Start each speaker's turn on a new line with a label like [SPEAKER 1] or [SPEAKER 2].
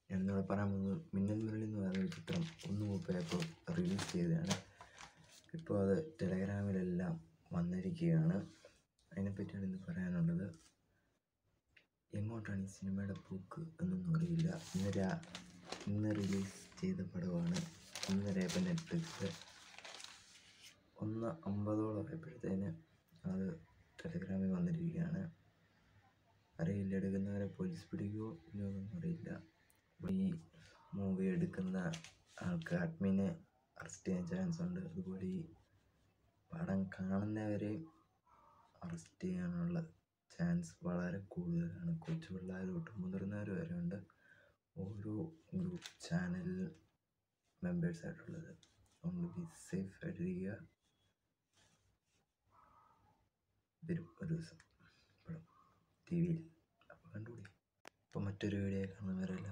[SPEAKER 1] ഞാനിന്നിവിടെ പറയാൻ പോകുന്നത് മിന്നൽ മുരളി എന്ന് പറയുന്ന ചിത്രം ഒന്ന് മുപ്പതായപ്പോൾ റിലീസ് ചെയ്തതാണ് ഇപ്പോൾ അത് ടെലഗ്രാമിലെല്ലാം വന്നിരിക്കുകയാണ് അതിനെപ്പറ്റിയാണ് ഇന്ന് പറയാനുള്ളത് എങ്ങോട്ടാണ് ഈ സിനിമയുടെ പോക്ക് എന്നൊന്നും അറിയില്ല ഇന്ന് രാ ഇന്ന് റിലീസ് ചെയ്ത പടമാണ് ഇന്നലെ ഇപ്പം നെറ്റ്ഫ്ലിക്സിൽ ഒന്ന് അമ്പതോളം ആയപ്പോഴത്തേന് അത് ടെലഗ്രാമിൽ വന്നിരിക്കുകയാണ് അറിയില്ല എടുക്കുന്നവരെ പോലീസ് പിടിക്കുമോ ഇല്ലയോ എന്നൊന്നും അറിയില്ല ഈ മൂവി എടുക്കുന്ന ആൾക്ക് അഡ്മിനെ അറസ്റ്റ് ചെയ്യാൻ ചാൻസ് ഉണ്ട് അതുപോലെ ഈ പടം കാണുന്നവരെ അറസ്റ്റ് ചെയ്യാനുള്ള ചാൻസ് വളരെ കൂടുതലാണ് കൊച്ചു പിള്ളേർ തൊട്ട് മുതിർന്നവർ വരെ ഉണ്ട് ഓരോ ഗ്രൂപ്പ് ചാനൽ മെമ്പേഴ്സ് ആയിട്ടുള്ളത് അതുകൊണ്ട് ബി സേഫ് ആയിട്ടിരിക്കുക വരും ഒരു ദിവസം പടം ടി വിയിൽ അപ്പോൾ കണ്ടുപിടി അപ്പോൾ മറ്റൊരു വീഡിയോ കാണുന്നവരെ